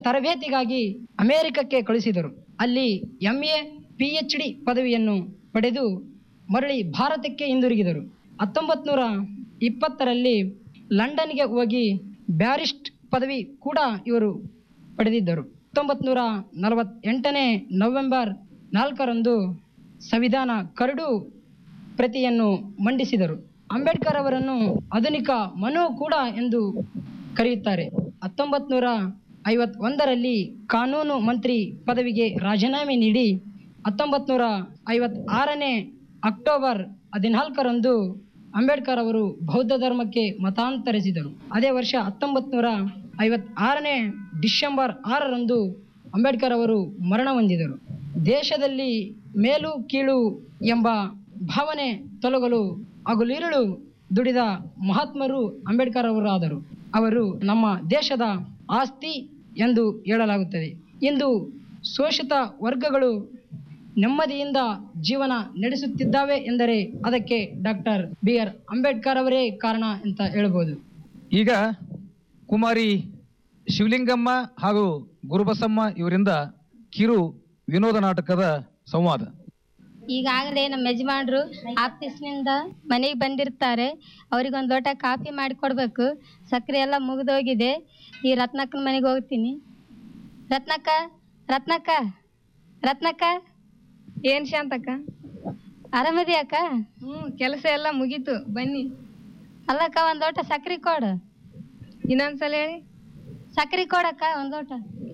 ತರಬೇತಿಗಾಗಿ ಅಮೆರಿಕಕ್ಕೆ ಕಳುಹಿಸಿದರು ಅಲ್ಲಿ M A P H D ಪದವಿಯನ್ನು ಪಡೆದು ಮರಳಿ ಭಾರತಕ್ಕೆ ಹಿಂದಿರುಗಿದರು ಹತ್ತೊಂಬತ್ತು ನೂರ ಇಪ್ಪತ್ತರಲ್ಲಿ ಲಂಡನ್ಗೆ ಹೋಗಿ ಬ್ಯಾರಿಸ್ಟ್ ಪದವಿ ಕೂಡ ಇವರು ಪಡೆದಿದ್ದರು ಹತ್ತೊಂಬತ್ತು ನೂರ ನಲವತ್ತೆಂಟನೇ ನವೆಂಬರ್ ನಾಲ್ಕರಂದು ಸಂವಿಧಾನ ಕರಡು ಪ್ರತಿಯನ್ನು ಮಂಡಿಸಿದರು ಅಂಬೇಡ್ಕರ್ ಅವರನ್ನು ಆಧುನಿಕ ಮನು ಕೂಡ ಎಂದು ಕರೆಯುತ್ತಾರೆ ಹತ್ತೊಂಬತ್ತು ನೂರ ಐವತ್ತೊಂದರಲ್ಲಿ ಕಾನೂನು ಮಂತ್ರಿ ಪದವಿಗೆ ರಾಜೀನಾಮೆ ನೀಡಿ ಹತ್ತೊಂಬತ್ತು ನೂರ ಐವತ್ತಾರನೇ ಅಕ್ಟೋಬರ್ ಹದಿನಾಲ್ಕರಂದು ಅಂಬೇಡ್ಕರ್ ಅವರು ಬೌದ್ಧ ಧರ್ಮಕ್ಕೆ ಮತಾಂತರಿಸಿದರು ಅದೇ ವರ್ಷ ಹತ್ತೊಂಬತ್ತು ನೂರ ಐವತ್ತಾರನೇ ಡಿಸೆಂಬರ್ ಆರರಂದು ಅಂಬೇಡ್ಕರ್ ಅವರು ಮರಣ ಹೊಂದಿದರು ದೇಶದಲ್ಲಿ ಮೇಲು ಕೀಳು ಎಂಬ ಭಾವನೆ ತೊಲಗಲು ಹಗಲಿರುಳು ದುಡಿದ ಮಹಾತ್ಮರು ಅಂಬೇಡ್ಕರ್ ಅವರು ಆದರು ಅವರು ನಮ್ಮ ದೇಶದ ಆಸ್ತಿ ಎಂದು ಹೇಳಲಾಗುತ್ತದೆ ಇಂದು ಶೋಷಿತ ವರ್ಗಗಳು ನೆಮ್ಮದಿಯಿಂದ ಜೀವನ ನಡೆಸುತ್ತಿದ್ದಾವೆ ಎಂದರೆ ಅದಕ್ಕೆ ಡಾಕ್ಟರ್ ಬಿ ಆರ್ ಅಂಬೇಡ್ಕರ್ ಅವರೇ ಕಾರಣ ಅಂತ ಹೇಳ್ಬೋದು ಈಗ ಕುಮಾರಿ ಶಿವಲಿಂಗಮ್ಮ ಹಾಗೂ ಗುರುಬಸಮ್ಮ ಇವರಿಂದ ಕಿರು ವಿನೋದ ನಾಟಕದ ಸಂವಾದ ಈಗಾಗಲೇ ನಮ್ಮ ಯಜಮಾನ್ರು ಆಫೀಸ್ನಿಂದ ಮನೆಗೆ ಬಂದಿರ್ತಾರೆ ಅವ್ರಿಗೊಂದು ಲೋಟ ಕಾಫಿ ಮಾಡಿ ಕೊಡಬೇಕು ಸಕ್ಕರೆ ಎಲ್ಲ ಮುಗಿದೋಗಿದೆ ಈ ರತ್ನಕ್ಕನ ಮನೆಗೆ ಹೋಗ್ತೀನಿ ರತ್ನಕ್ಕ ರತ್ನಕ್ಕ ರತ್ನಕ್ಕ ಏನ್ ಶಾಂತಕ್ಕ ಆರಾಮದಿಯಕ್ಕ ಹ್ಞೂ ಕೆಲಸ ಎಲ್ಲ ಮುಗೀತು ಬನ್ನಿ ಅಲ್ಲಕ್ಕ ಒಂದು ಲೋಟ ಸಕ್ಕರೆ ಕೊಡು ಇನ್ನೊಂದ್ಸಲ ಹೇಳಿ ಸಕ್ಕರೆ ಕೊಡಕ್ಕ ಒಂದು ಲೋಟ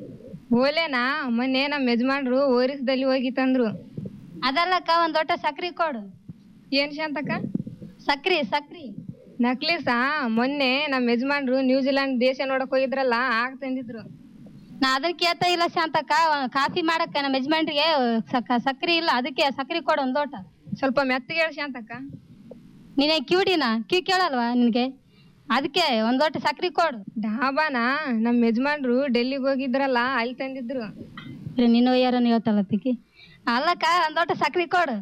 ಓಲೇನಾ ಮೊನ್ನೆ ನಮ್ಮ ಯಜಮಾನ್ರು ಓರಿಸ್ದಲ್ಲಿ ಹೋಗಿ ತಂದ್ರು ಅದಲ್ಲಕ್ಕ ಒಂದು ಲೋಟ ಸಕ್ಕರೆ ಕೊಡು ಏನ್ ಶಾಂತಕ್ಕ ಸಕ್ರಿ ಸಕ್ರಿ ನಕ್ಲಿಸಾ ಮೊನ್ನೆ ನಮ್ಮ ಯಜಮಾನ್ರು ನ್ಯೂಜಿಲೆಂಡ್ ದೇಶ ನೋಡಕ್ ಹೋಗಿದ್ರಲ್ಲ ಆಗ ತಂದಿದ್ರು ನಾ ಅದನ್ನ ಕೇಳ್ತಾ ಇಲ್ಲ ಶಾಂತಕ್ಕ ಒಂದ್ ಕಾಫಿ ಮಾಡಕ್ಕ ನಮ್ಮ ಯಜಮಾನ್ರಿಗೆ ಸಕ್ಕ ಸಕ್ರಿ ಇಲ್ಲ ಅದಕ್ಕೆ ಸಕ್ರೆ ಕೊಡು ಒಂದು ಲೋಟ ಸ್ವಲ್ಪ ಮೆತ್ತಗೆ ಹೇಳಿ ಶಾಂತಕ್ಕ ನೀನೇ ಕಿವಿಡಿನ ಕಿವಿ ಕೇಳಲ್ವಾ ನಿನಗೆ ಅದಕ್ಕೆ ಒಂದು ಲೋಟ ಸಕ್ರೆ ಕೊಡು ಡಾಬಾನ ನಮ್ಮ ಯಜಮಾನ್ರು ಡೆಲ್ಲಿಗೆ ಹೋಗಿದ್ರಲ್ಲ ಅಲ್ಲಿ ತಂದಿದ್ರು ನೀನು ಯಾರನ್ನ ಹೇಳ್ತಾಳತ್ತಿಕಿ ಅಲ್ಲಕ್ಕ ಒಂದು ಲೋಟ ಸಕ್ರೆ ಕೊಡು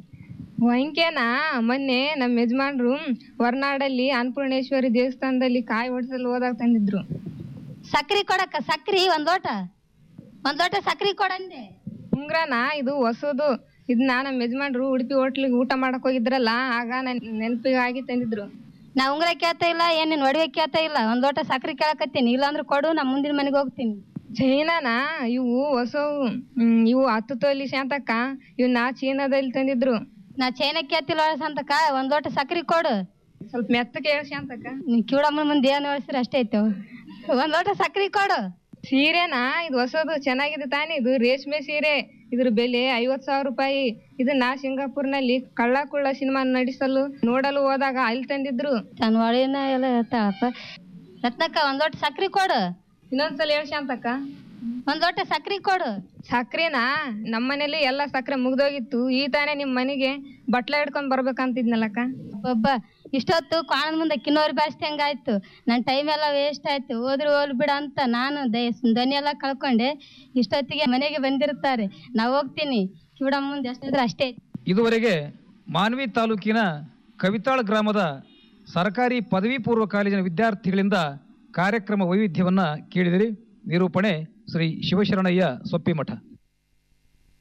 ವಂಕ್ಯನಾ ಮೊನ್ನೆ ನಮ್ಮ ಯಜಮಾನ್ರು ಹೊರನಾಡಲ್ಲಿ ಅನ್ನಪೂರ್ಣೇಶ್ವರಿ ದೇವಸ್ಥಾನದಲ್ಲಿ ಕಾಯಿ ಹೊಡ್ಸಲು ಹೋದಾಗ ತಂದಿದ್ರು ಸಕ್ರೆ ಕೊಡಕ್ಕ ಸಕ್ರಿ ಒಂದು ಲೋಟ ಒಂದು ಲೋಟ ಸಕ್ರೆ ಕೊಡಂದೆ ಉಂಗ್ರನ ಇದು ಹೊಸದು ಇದನ್ನ ನಮ್ಮ ಯಜಮಾನ್ರು ಉಡುಪಿ ಹೋಟ್ಲಿಗೆ ಊಟ ಮಾಡಕ್ ಹೋಗಿದ್ರಲ್ಲ ಆಗ ನನ್ ನೆನಪಿಗಾಗಿ ತಂದಿದ್ರು ನಾ ಉಂಗ್ರ ಕೇಳ್ತಾ ಇಲ್ಲ ಏನ್ ನೀನ್ ಒಡವೆ ಕೇಳ್ತಾ ಇಲ್ಲ ಒಂದ್ ಲೋಟ ಸಕ್ರೆ ಕೇಳಕತ್ತೀನಿ ಇಲ್ಲಾಂದ್ರೆ ಕೊಡು ನಾ ಮುಂದಿನ ಮನೆಗೆ ಹೋಗ್ತೀನಿ ಚೈನಾನ ಇವು ಹೊಸವು ಹ್ಮ್, ಇವು ಹತ್ತು ತೊಲಿ ಶಾಂತಕ್ಕ ಇವನ್ನ ಚೀನಾದಲ್ಲಿ ತಂದಿದ್ರು ನಾ ಚೈನ ಕೇಳ್ತಿಲ್ಲ ಸಂತಕ ಒಂದ್ ಲೋಟ ಸಕ್ರೆ ಕೊಡು ಸ್ವಲ್ಪ ಮೆತ್ತಗೆ ಹೇಳಿ ಶಾಂತಕ್ಕ ನೀನ್ ಕಿವಡಮ್ಮನ ಮುಂದೆ ಏನ್ ಹೇಳ್ಸಿರ ಅಷ್ಟೇ ಐತೆ ಒಂದ್ ಲೋಟ ಸಕ್ರೆ ಕೊಡು ಸೀರೆನಾ ಇದು ಹೊಸದು ಚೆನ್ನಾಗಿದೆ ತಾನೇ ಇದು ರೇಷ್ಮೆ ಸೀರೆ ಇದ್ರ ಬೆಲೆ ಐವತ್ ಸಾವಿರ ರೂಪಾಯಿ ಇದನ್ನ ಸಿಂಗಾಪುರ್ನಲ್ಲಿ ಕಳ್ಳ ಕುಳ್ಳ ಸಿನಿಮಾ ನಡಿಸಲು ನೋಡಲು ಹೋದಾಗ ಅಲ್ಲಿ ತಂದಿದ್ರು ತನ್ನ ಒಳಿನ ಎಲ್ಲ ಹೇಳ್ತಾಳಪ್ಪ ರತ್ನಕ್ಕ ಒಂದ್ ಲೋಟ ಸಕ್ರೆ ಕೊಡು ಇನ್ನೊಂದ್ಸಲ ಹೇಳಿ ಶಾಂತಕ್ಕ ಒಂದ್ ಲೋಟ ಸಕ್ರೆ ಕೊಡು ಸಕ್ರೆನಾ ನಮ್ಮನೇಲಿ ಎಲ್ಲ ಸಕ್ರೆ ಮುಗ್ದೋಗಿತ್ತು ಈ ತಾನೇ ನಿಮ್ ಮನೆಗೆ ಬಟ್ಲ ಹಿಡ್ಕೊಂಡ್ ಬರ್ಬೇಕಂತಿದ್ನಲ್ಲಕ್ಕ ಒಬ್ಬ ಇಷ್ಟೊತ್ತು ಕಾಣದ ಮುಂದೆ ಕಿನ್ನೋರಿ ಬಾರಿಸ್ತಿ ಹಂಗಾಯ್ತು ನನ್ನ ಟೈಮ್ ಎಲ್ಲ ವೇಸ್ಟ್ ಆಯ್ತು ಹೋದ್ರೆ ಹೋಗ್ಲಿ ಬಿಡ ಅಂತ ನಾನು ದಯ- ದನಿ ಎಲ್ಲ ಕಳ್ಕೊಂಡೆ ಇಷ್ಟೊತ್ತಿಗೆ ಮನೆಗೆ ಬಂದಿರ್ತಾರೆ ನಾ ಹೋಗ್ತೀನಿ ಕಿವಿಡಮ್ಮ ಮುಂದೆ ಎಷ್ಟಿದ್ರೆ ಅಷ್ಟೇ ಇದುವರೆಗೆ ಮಾನ್ವಿ ತಾಲೂಕಿನ ಕವಿತಾಳ್ ಗ್ರಾಮದ ಸರ್ಕಾರಿ ಪದವಿ ಪೂರ್ವ ಕಾಲೇಜಿನ ವಿದ್ಯಾರ್ಥಿಗಳಿಂದ ಕಾರ್ಯಕ್ರಮ ವೈವಿಧ್ಯವನ್ನು ಕೇಳಿದಿರಿ ನಿರೂಪಣೆ ಶ್ರೀ ಶಿವಶರಣಯ್ಯ ಸೊಪ್ಪಿಮಠ